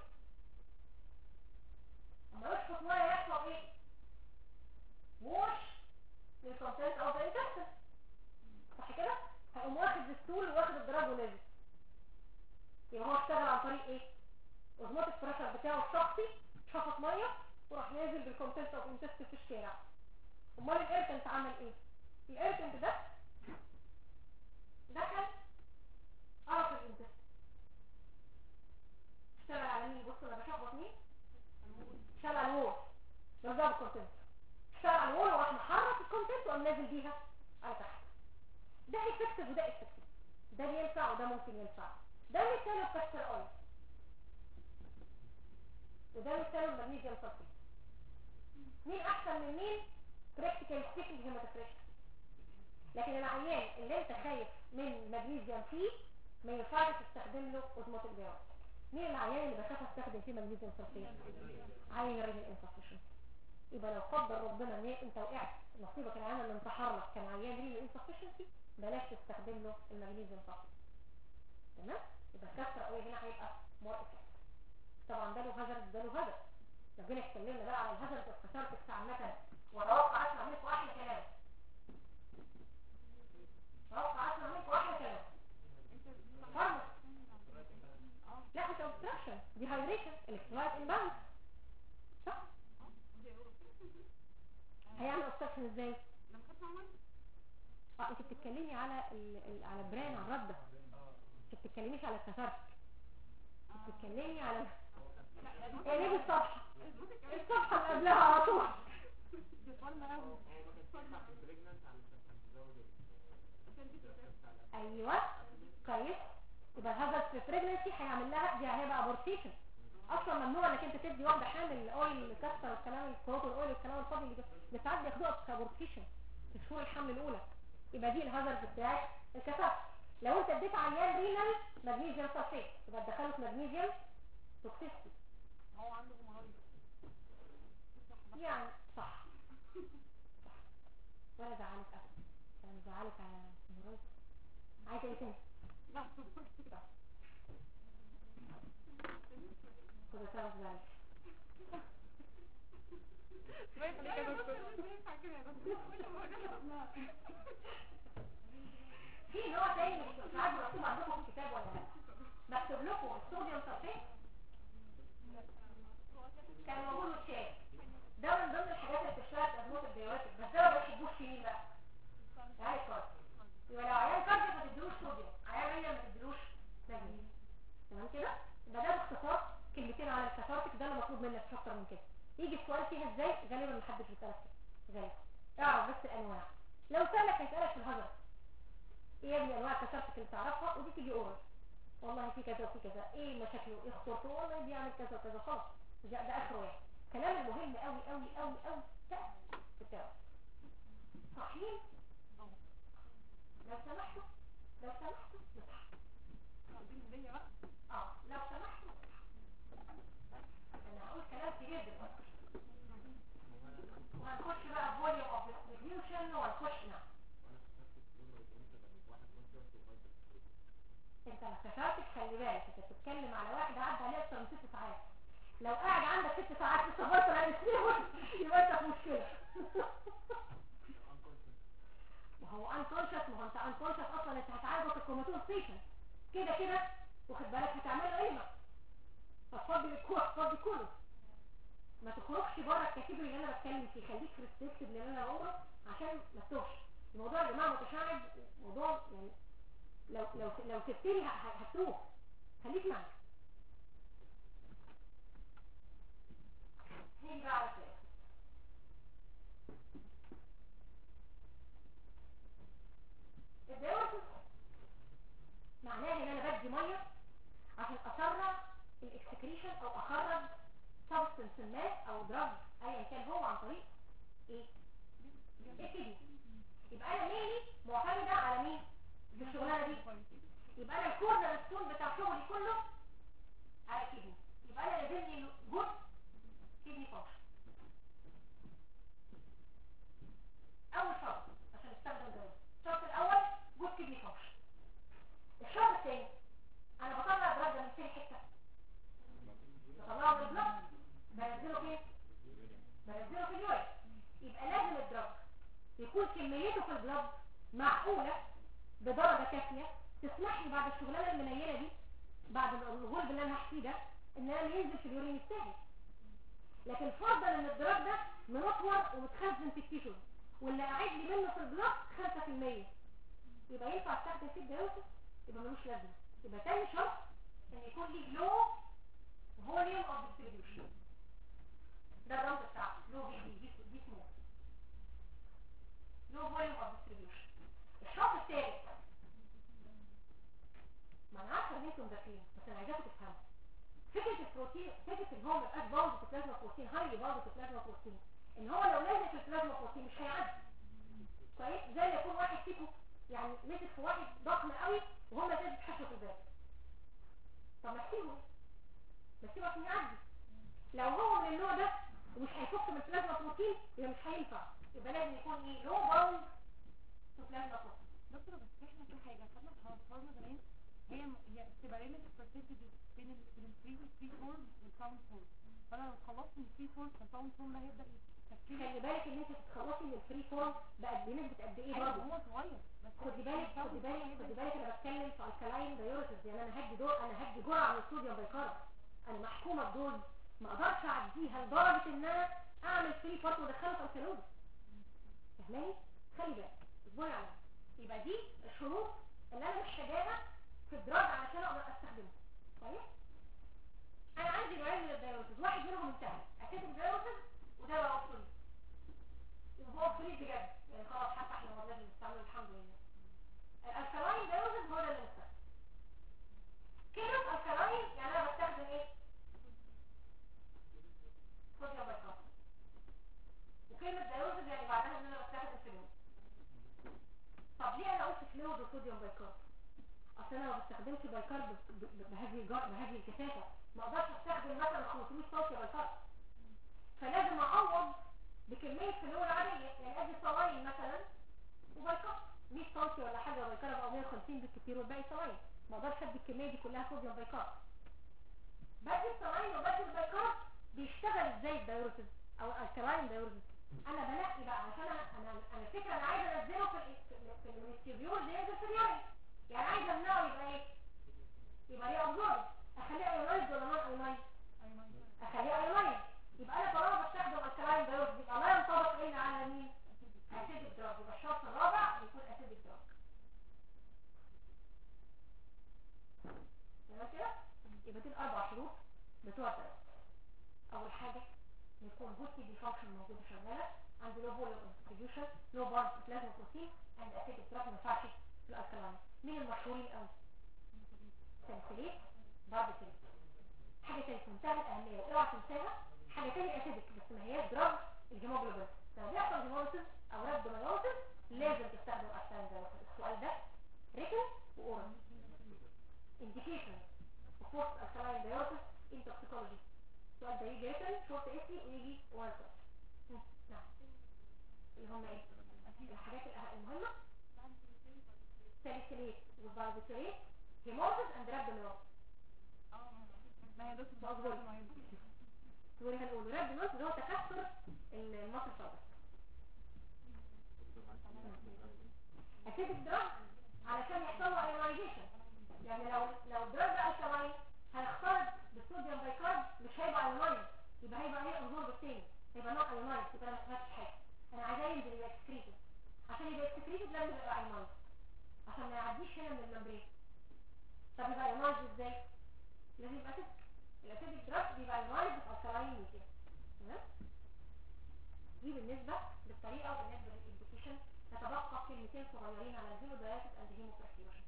اما يشفط ميه يحصل ايه ووش للكونتنت اوف انتستين صح كده هيقوم واخد الستول واخد الدراج ونازل يبقى هو اشتغل عن طريق ايه اوزموتيك بريشر بتاعه الشخصي شفط ميه وراح نازل بالكونتنت اوف انتستين في الشارع امال الايرتنت عمل ايه الايرتنت ده دخل قرص الانتستين اشتغل على مين بص انا بشخبط مين اشتغل على الوول ده ده الكونتنت اشتغل على الوول وراح محرك الكونتنت وقام نازل بيها على تحت ده افكتيف وده افكتيف ده ينفع وده ممكن ينفع ده مثال الكاستر اويل وده مثال المغنيسيوم سلفيت مين احسن من مين براكتيكال سبيكينج هيماتوكريشن لكن العيان اللي انت خايف من مغنيسيوم فيه ما ينفعش تستخدم له اوزموتيك دايوريتك مين العيان اللي بخاف استخدم فيه مغنيسيوم سلفيت عين الرجل انسفشنسي يبقى لو قدر ربنا ان انت وقعت نصيبك العيان اللي انتحر لك كان عيان ريل انسفشنسي بلاش تستخدم له المغنيسيوم سلفيت تمام يبقى الكسر قوي هنا هيبقى مور افكت طبعا ده له هازارد ده له هازارد لو جينا اتكلمنا بقى على الهازارد والكسرت عامه واتوقع اسمع منكم احلى كلام اتوقع اسمع منكم احلى كلام فارمس لا مش obstruction دي هايدريشن electrolyte imbalance صح هيعمل obstruction ازاي اه انت بتتكلمي على ال... ال... على بران على الرده انت بتتكلميش على التفرق بتتكلمي على ايه ليه الصفحه الصفحه اللي قبلها على طول ايوه كويس يبقى هذا في بريجنسي هيعمل لها دي هيبقى ابورتيشن اصلا ممنوع انك انت تدي واحده حامل اويل كاستر والكلام الكروت الاويل والكلام الفاضي اللي ده ساعات بياخدوها كابورتيشن في شهور الحمل الاولى يبقى دي الهازارد بتاعك الكثافه لو انت اديت عيان رينال مغنيسيوم صلفيت يبقى تدخله في مغنيسيوم توكسيستي هو عنده مرض يعني صح صح ولا زعلك ابدا انا زعلك على مرض عايزه ايه تاني لا كده سبب ذلك ما ينفع كده يا دكتور ما ينفع كده يا دكتور كل ما اقولها في نوع تاني من الساعات مكتوب عندكم في الكتاب ولا لا مكتوب لكم الصوديوم صلفيت كان موجود الشاي ده من ضمن الحاجات اللي بتشتغل في ادويه البيوتيك بس ده ما بيحبوش فيه بقى عارف كارد يبقى لو عيان كارد ما تديلوش صوديوم عيان ريا ما تديلوش مغنيسيوم تمام كده يبقى ده باختصار كلمتين على الكاتارتك ده اللي مطلوب منك مش اكتر من كده يجي السؤال فيها ازاي غالبا محدش بيسالك كده غالبا اعرف بس الانواع لو سالك هيسالك في الهجر ايه يا ابني انواع الكاتارتك اللي تعرفها ودي تيجي اورال والله في كذا وفي كذا ايه مشاكله ايه خطورته والله بيعمل كذا وكذا خلاص ده, ده اخر واحد كلام المهم قوي قوي قوي قوي ده بتاعه صحيح لو سمحتوا لو سمحتوا نصحى عايزين الدنيا بقى اه لو سمحتوا انا هقول كلام كبير دلوقتي وهنخش بقى فوليوم اوف ديستريبيوشن وهنخش نعم انت ما افتكرتش خلي بالك انت بتتكلم على واحد عدى عليه اكتر من ست ساعات لو قاعد عندك ست ساعات لسه برضه لا يسيبك يبقى انت في مشكله ما هو انكونشس ما هو انت انكونشس اصلا انت هتعالجه في الكوماتوز ستيشن كده كده واخد بالك هتعمله قيمه فالفضل الكوع فضل كله ما تخرجش بره الكاتيجوري اللي انا بتكلم فيه خليك ريستريكتد اللي انا بقوله عشان ما تتوهش الموضوع يا جماعه متشعب موضوع يعني لو لو لو سبتني ه- ه- هتوه خليك معايا هيجي بقى على السؤال الدايورسيس معناه ان انا بدي ميه عشان اسرع الاكسكريشن او اخرج سبستنس ما او دراج ايا كان هو عن طريق ايه الكدني يبقى انا مالي معتمده على مين في الشغلانه دي يبقى انا الكورنر ستون بتاع شغلي كله على الكدني يبقى انا لازم لي جزء كدني فانكشن اول شرط عشان استخدم ده الشرط الاول جزء كدني فانكشن الشرط الثاني انا بطلع الدراج ده من فين حته بطلعه من البلد بنزله فين بنزله في اليورين يبقى لازم الدراج يكون كميته في البلد معقوله بدرجه كافيه تسمح لي بعد الشغلانه المنيله دي بعد الغلب اللي انا هحكيه ده ان انا ينزل في اليورين السهل لكن فرضا ان الدراج ده منطور ومتخزن في التيشوز واللي قاعد لي منه في البلد 5% يبقى ينفع استخدم فيه الديوسس يبقى ملوش لازمه يبقى تاني شرط ان يكون لي لو فوليوم اوف ديستريبيوشن ده الرمز بتاعه لو في دي دي دي سمول لو فوليوم اوف ديستريبيوشن الشرط الثالث ما انا عارفه ان انتم داخلين بس انا عايزاكم تفهموا فكره البروتين فكره ان هو ما يبقاش باوند في بلازما بروتين هايلي باوند في بلازما بروتين ان هو لو نزل في البلازما بروتين مش هيعدي كويس زي ما يكون واحد فيكم يعني مسك في واحد ضخم قوي وهم لازم يتحشوا في الباب طب ما تسيبه ما تسيبه عشان يعدي لو هو من النوع ده ومش هيفك من البلازما بروتين يبقى مش هينفع يبقى لازم يكون ايه لو باوند في بلازما بروتين دكتور بس احنا في حاجه خدنا في الفارما زمان هي هي بتبقى ليميت البرسنتج بين ال بين الفري والفري فورم والكاونت فورم فانا لو خلصت من الفري فورم فالكاونت فورم ده هيبدا يتفكير خلي بالك ان انت تتخلصي من الفري فورم بقت بنسبه قد ايه ايوه برضه هو صغير بس خدي بالك خدي بالك خدي بالك انا بتكلم في الكلاين دايوريسز يعني انا هدي دور انا هدي جرعه من الصوديوم بايكارب انا محكومه بدول ما اقدرش اعديها لدرجه ان انا اعمل فري فورم وادخله في الكالوري فاهماني خلي بالك اصبري عليا يبقى دي الشروط اللي انا محتاجاها في الدراج علشان اقدر استخدمه كويس انا عندي نوعين من الدايوريسز واحد منهم انتهى اسيتيك دايوريسز وده بقى اوبسوليت يبقى هو اوبسوليت بجد يعني خلاص حتى احنا ما لازم نستعمله الحمد لله الالكالاين دايوريسز هو ده اللي مستخدم كلمة الكالاين يعني انا بستخدم ايه؟ صوديوم بايكارب وكلمة دايوريسز يعني بعدها ان انا بستخدم فلويد طب ليه انا قلت فلويد وصوديوم بايكارب؟ اصل انا ما بستخدمش بايكارب ب- ب- بهذه الجر... بهذه الكثافة ما اقدرش استخدم مثلا 500 سنتي بايكارب فلازم اعوض بكمية فلويد عادية يعني ادي صلاين مثلا وبايكارب 100 سنتي ولا حاجة بايكارب او 150 بالكثير والباقي صلاين ما اقدرش ادي الكمية دي كلها صوديوم بايكارب بدي الصلاين وبدي البايكارب بيشتغل ازاي الدايوريسز او الكلاين دايوريسز انا بنقي بقى عشان انا انا انا الفكره انا عايزه انزله في ال في الانستيبيول ده ينزل في اليورين يعني عايزه امنعه يبقى ايه يبقى ليه ابزورب اخليه ايونايز ولا نون ايونايز اخليه ايونايز يبقى انا طالما بستخدم الكلاين دايوريسز يبقى لا ينطبق الا على مين اسيدك دراج يبقى الشرط الرابع يكون اسيدك دراج تمام كده يبقى دي الاربع شروط بتوع الدواء اول حاجه يكون جود تي دي فانكشن موجوده شغاله عنده لو فوليوم ديستريبيوشن لو بارد بلازما بروتين اند اسيتيك دراج ما ينفعش في الالكالين مين المشهورين قوي سنسليت باربيتريت حاجه تانية في منتهى الاهميه واوعى تنساها حاجه تانية اسيدك بس ما هياش دراج الهيموجلوبين لما بيحصل هيموليسيس او رابدوميوليسيس لازم تستخدم الكالين ده السؤال ده ريتن واورال indication of post alkaline diuresis in toxicology السؤال ده يجي written short essay ويجي one question مم، نعم اللي هم ايه الحاجات الأه- المهمة ساليسيليت والباربيتوريت هيموزيس اند رابدوميولوس ما هي دكتور مقبول. بعض ما يدوك تقولي هنقول رابدوميولوس اللي هو تكسر المصل فاضل اسيدك دراج علشان يحصل له ايونايزيشن يعني لو لو الدراج ده الكلاين هيختلط بالصوديوم بايكارب مش هيبقى ايونايز يبقى هيبقى ايه انظور بالتاني هيبقى نوع ايونايز يبقى انا ما عملتش حاجه انا عايزاه ينزل يبقى اكسكريتد عشان يبقى اكسكريتد لازم يبقى ايونايز عشان ما يعديش هنا من الممبرين طب يبقى ايونايز ازاي لازم يبقى اسيدك الاسيدك دراج بيبقى ايونايز بالكلاين ميديا تمام دي بالنسبة للطريقة وبالنسبة للإنديكيشن نتبقى كلمتين صغيرين على الهيموداياتس اند هيموبرفيوجن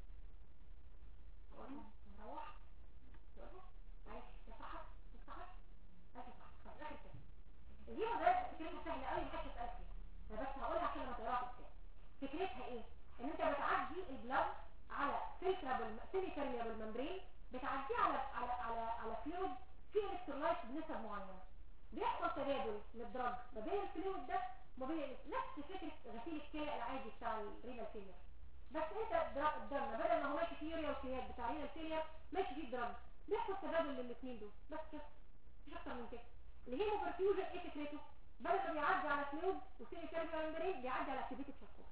نروح نروح معلش يا صحة يا صحة ماشي صح طب اخر كده الهيموداياتس فكرتها سهلة قوي محدش يسأل فيها انا بس هقولها عشان لما تقراها في الكتاب فكرتها ايه؟ ان انت بتعدي البلاد على فلترابل سيمي بيرميابل ممبرين بتعديه على على على على فلويد فيه الكترولايت بنسب معينة بيحصل تبادل للدرج ما بين الفلويد ده وما بين ال- نفس فكرة غسيل الكلى العادي بتاع الرينال فيلير بس انت الدر- الدم بدل ما هو ماشي فيه يوريا وكريات بتاع رينال فيلير ماشي فيه الدرج بيحصل تبادل للاثنين دول بس كده مش اكتر من كده الهيموبرفيوجن ايه فكرته بدل ما بيعدي على فلويد وسيمي كاربيال ممبرين بيعدي على اكتيفيتد فاسكور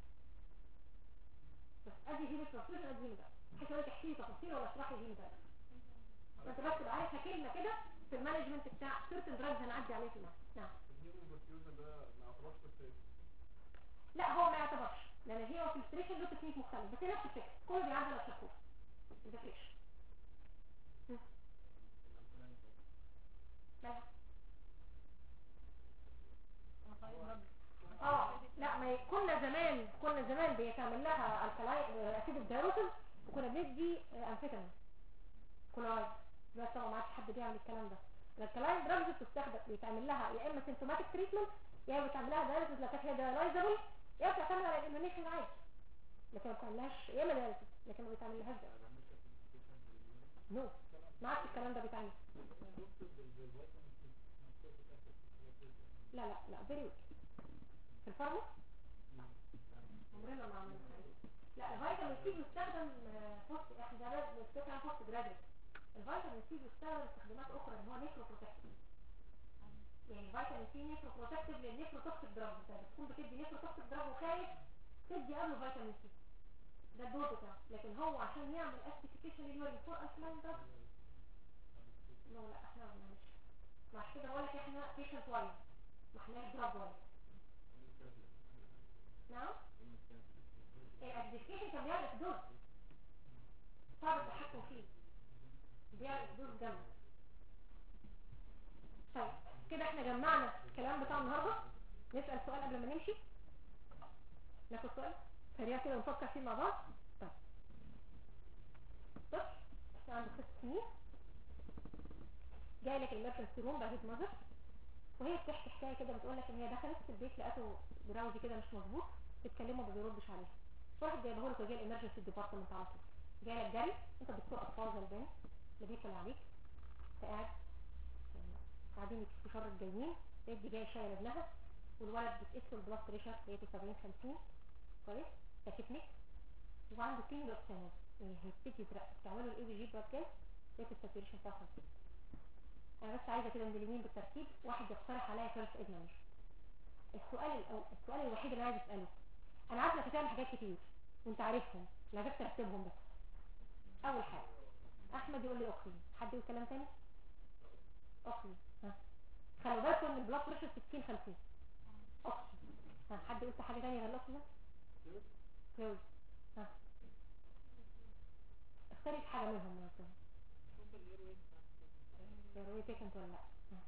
بس ادي هيمو برفيوجن ادي هيمو ده بحيث لو تحكي لي تفاصيل ولا اشرح لي هيمو ده انت بس تبقى عارفها كلمه كده في المانجمنت بتاع سيرتن دراجز هنعدي عليه في المعنى نعم الهيموبرفيوجن ده ما اعتبرش في لا هو ما يعتبرش لان هي فلتريشن له تكنيك مختلف بس هي نفس الفكره كله بيعدي على الشكوك الفلتريشن مالها اه لا ما ي- كنا زمان كنا زمان بيتعمل لها الكلاي اسيد الدايروسل وكنا بندي انفيتامين كلورايد دلوقتي طبعا ما عادش حد بيعمل الكلام ده الكلاين دراجز بتستخدم بيتعمل لها يا اما سيمتوماتيك تريتمنت يا اما بيتعمل لها دايليسيس لو كانت هي دايلايزابل يا اما بتعتمد على الاليمينيشن عادي لكن ما بتعملهاش يا اما دايليسيس لكن ما بيتعملهاش ده نو ما عادش الكلام ده بيتعمل لا لا لا فيري ويك في الفارما عمرنا ما عملنا لا الفيتامين سي بيستخدم آه، بوست احنا ده بنستخدم بوست جراديويت الفيتامين سي بيستخدم استخدامات اخرى ان هو نيكرو بروتكتيف يعني فيتامين سي نيكرو بروتكتيف للنيكرو توكسيك دراج انت بتكون بتدي نيكرو توكسيك دراج وخايف تدي قبله فيتامين سي ده الدور بتاعه لكن هو عشان يعمل اسبيسيفيكيشن للوري فور اسلاين دراج لا لا احنا ما بنعملش عشان كده بقول لك احنا بيشنت وايز ما احناش دراج وايز نعم الاديكيشن كان بيعمل اكدوز صعب التحكم فيه بيعمل اكدوز جامد طيب كده احنا جمعنا الكلام بتاع النهارده نسأل سؤال قبل ما نمشي ناخد سؤال سريع كده ونفكر فيه مع بعض طيب طفل عنده ست سنين جاي لك المركز روم بعد ماذر وهي بتحكي حكايه كده بتقول لك ان هي دخلت في البيت لقته براوزي كده مش مظبوط بتكلمه ما بيردش عليها واحد جايبه لك وجاي الامرجنسي ديبارتمنت على طول جاي لك جري انت دكتور اطفال غلبان لا بيطلع عليك انت قاعد يعني قاعدين يتفرج جايين لقيت دي جايه شايله ابنها والولد بتقيس له البلاد بريشر لقيته 70 50 كويس تكتنك وعنده فينجر سينوس يعني هيبتدي تعملوا الاي بي جي بلاد جاز لقيت الساتوريشن بتاعه 50 انا بس عايزه كده من اليمين بالترتيب واحد يقترح عليا فيرست ايد مانجر السؤال الأو... السؤال الوحيد اللي عايز اساله انا عارفه انك هتعمل حاجات كتير وانت عارفهم لا بس ترتبهم بس اول حاجه احمد يقول لي اكسجين حد يقول كلام تاني اكسجين ها خلوا بالكم ان البلاد بريشر 60 50 اكسجين ها حد يقول حاجه تانية غير الاكسجين كلوز ها اختاري حاجه منهم يا سيدي ضروري تكنت ولا لا ها.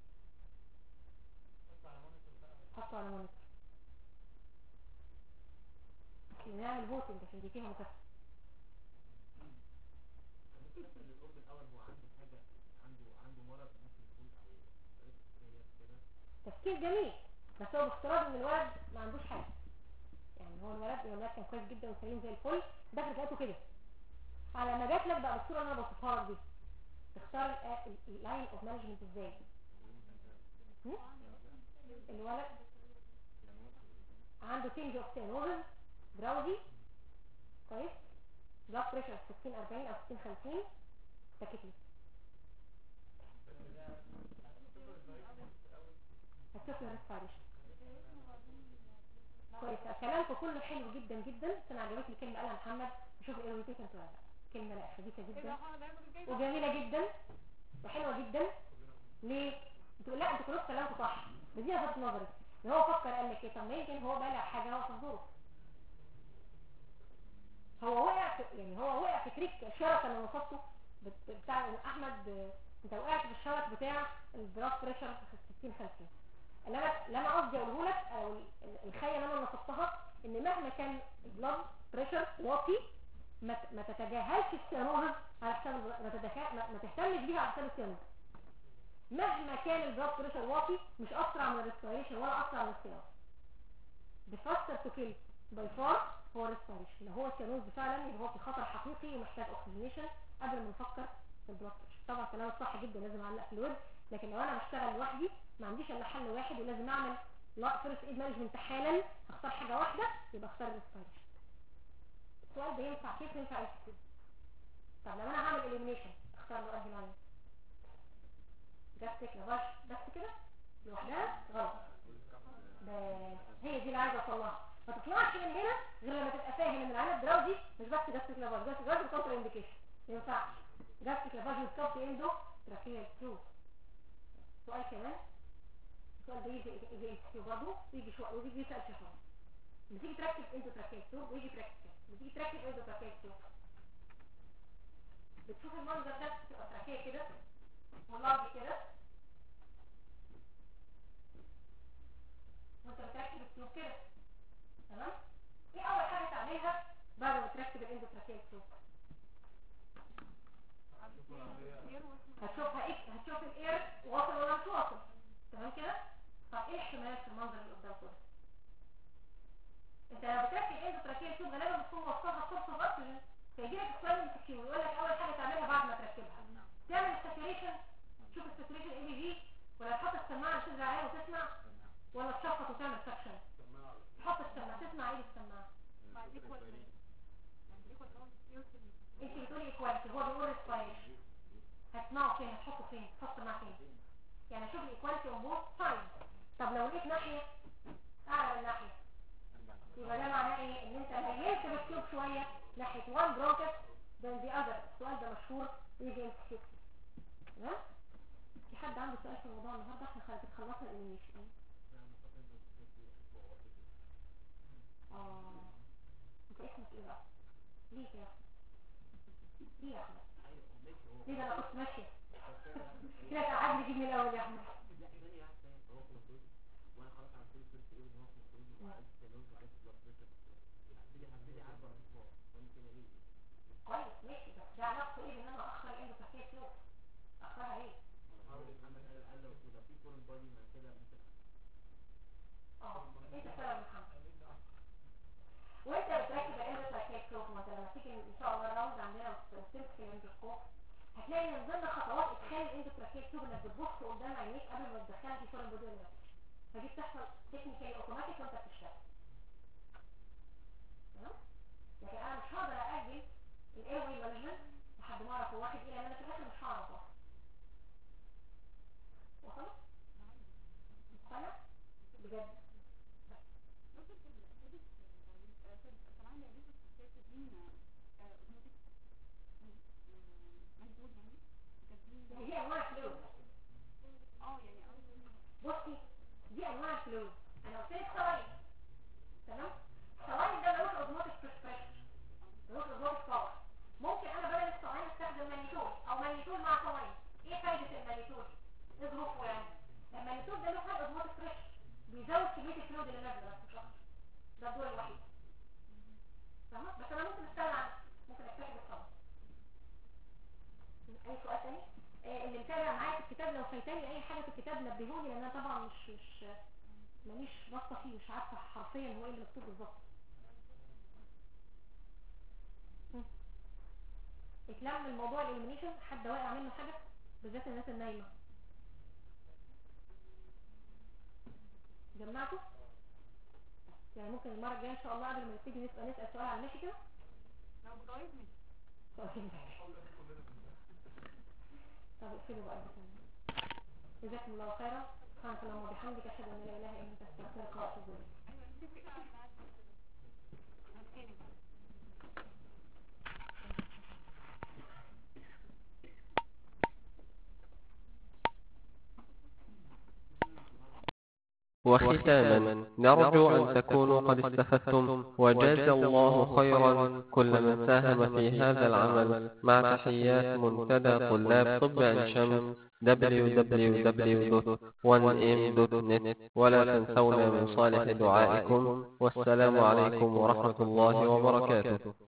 حطوا على مونيتور عشان نعمل فوتنج عشان دي فيها مكافأة تفكير جميل بس هو بافتراض ان الولد ما عندوش حاجه يعني هو الولد الولد كان كويس جدا وسليم زي الفل دخلت لقيته كده على ما جات لك بقى بالصوره اللي انا بوصفها لك دي تختار اللاين اوف مانجمنت ازاي هم؟ الولد عنده تنج اوف سينوزن براوزي كويس بلاد بريشر 60 40 او 60 50 سكت لي هتشوف لي ريسبيريشن كويس كلامكم كله حلو جدا جدا بس انا عجبتني كلمه قالها محمد شوف ايه رويتك انت ولا لا كلمه لا حديثه جدا وجميله جدا وحلوه جدا ليه انتوا لا انتوا كلكم كلامكم صح بس دي وجهه نظري ان هو فكر قال لك ايه طب ما يمكن هو بالغ حاجه هو في الظروف هو وقع في يعني هو وقع في تريك الشركه اللي وصفته بت- بتاع احمد انت وقعت في الشرك بتاع البلاد بريشر 60 50 اللي انا اللي انا قصدي اقوله لك او ال- الخيال اللي انا وصفتها ان مهما كان البلاد بريشر واطي ما ت- ما تتجاهلش السيانوز على حساب الب- ما تتجاهل ما ما تهتمش بيها على حساب السيانوز مهما كان البلاد بريشر واطي مش اسرع من الريسبيريشن ولا اسرع من السيانوز بفاستر تو كيل باي فار هو الريسبيريشن لو هو السيانوز فعلا يبقى هو في خطر حقيقي ومحتاج اوكسجينيشن قبل ما نفكر في البلاد بريشر طبعا كلامك صح جدا لازم اعلق في الود لكن لو انا بشتغل لوحدي ما عنديش الا حل واحد ولازم اعمل لا فيرست ايد مانجمنت حالا اختار حاجه واحده يبقى اختار الريسبيريشن السؤال ده ينفع كيف ينفع ايه طب لو انا هعمل اليمينيشن اختار له انهي لاين جاستيك لافاش بس كده لوحدها غلط بس هي دي اللي عايزه اطلعها ما تطلعش من هنا غير لما تبقى فاهم ان العينه الدراوزي مش بس جاستيك لافاش جاستيك لافاش كونتر انديكيشن ما ينفعش جاستيك لافاش وستوب اندو تراكيال تروف سؤال كمان السؤال ده يجي يجي يجي برضه يجي شويه ويجي يسال شويه لما تيجي تركب اندو تراكيال تروف ويجي تركب لما تيجي تركب اندو تراكيال تروف بتشوف المنظر ده بتبقى تراكيه كده واللارج كده وانت بتركب التروف كده تمام ايه اول حاجه تعملها بعد ما تركب الاندو تراكيال تروف هتشوفها ايه هتشوف الاير واصل ولا مش واصل تمام كده طب ايه احتمالات في المنظر اللي قدامك ده انت لو بتركب اندو تراكيال تروف غالبا بتكون موصلها فرصه اكسجين فيجي لك السؤال من التكييف ويقول لك اول حاجه تعملها بعد ما تركبها تعمل الساتوريشن تشوف الساتوريشن اي بي جي ولا تحط السماعه عشان عليها وتسمع ولا تشخص وتعمل سكشن تحط السماعه تسمع ايه السماعه انت بتقولي ايكواليتي هو بيقول ريسبيريشن هتسمعه فين هتحطه فين تحط معاه فين يعني شوف الايكواليتي اون بوث سايد طب لو لقيت ناحيه اعلى من ناحيه يبقى ده معناه ايه ان انت ميلت بالتوب شويه ناحيه وان برونكس than the other السؤال ده مشهور يجي انت شفتي تمام في حد عنده سؤال في الموضوع النهارده احنا خلاص خلصنا الانيميشن اه انت اسمك ايه بقى ليه كده ليه يا احمد ليه ده انا كنت ماشيه كده قعدني جيب من الاول يا احمد كويس ماشي بس ده علاقته ايه بان انا اخر عنده تحكيه فلوس اخرها ايه اه انت سبب محمد وانت بتركب العنده تحكيه فلوس مثلا لما تيجي ان شاء الله الراوند عندنا وتمسك الاندوسكوب هتلاقي من ضمن خطوات ادخال الاندوتراكيه تيوب انك بتبص قدام عينيك قبل ما تدخلها في فورم بودي ولا فدي بتحصل تكنيكالي اوتوماتيك وانت بتشتغل تمام لكن انا مش هقدر اجل الايروي مانجمنت لحد ما اعرف هو واحد ايه لان انا في الاخر مش هعرف واحد وصلت؟ مقتنع؟ بجد دي انواع فلوس بصي دي انواع فلوس انا قلت لك ثواني تمام ثواني ده ملوش اوزموتيك بريسبريشن ملوش اوزموتيك باور ممكن انا بدل الثواني استخدم مانيتول او مانيتول مع ثواني ايه فايده المانيتول ايه ظروفه يعني المانيتول ده له حاجه اوزموتيك بريشر بيزود كميه الفلويد اللي نازله بس مش اكتر ده الدور الوحيد تمام بس انا ممكن استغنى عنه ممكن اكتفي بالثواني اي سؤال تاني آه، اللي متابع معايا في الكتاب لو فايتاني اي حاجه في الكتاب نبهوني لان انا طبعا مش مش ماليش بصه فيه مش عارفه حرفيا هو ايه اللي مكتوب بالظبط هم. اتلم الموضوع الاليمينيشن حد واقع منه حاجه بالذات الناس النايمه جمعته يعني ممكن المره الجايه ان شاء الله قبل ما نبتدي نسال نسال سؤال على المشي كده طيب طب اقفلوا بقى البتاع. جزاكم الله خيرا سبحانك اللهم وبحمدك اشهد ان لا اله الا انت استغفرك واتوب اليك وختاما نرجو أن تكونوا قد استفدتم وجاز الله خيرا كل من ساهم في هذا العمل مع تحيات منتدى طلاب طب عين شمس www.1m.net ولا تنسونا من صالح دعائكم والسلام عليكم ورحمة الله وبركاته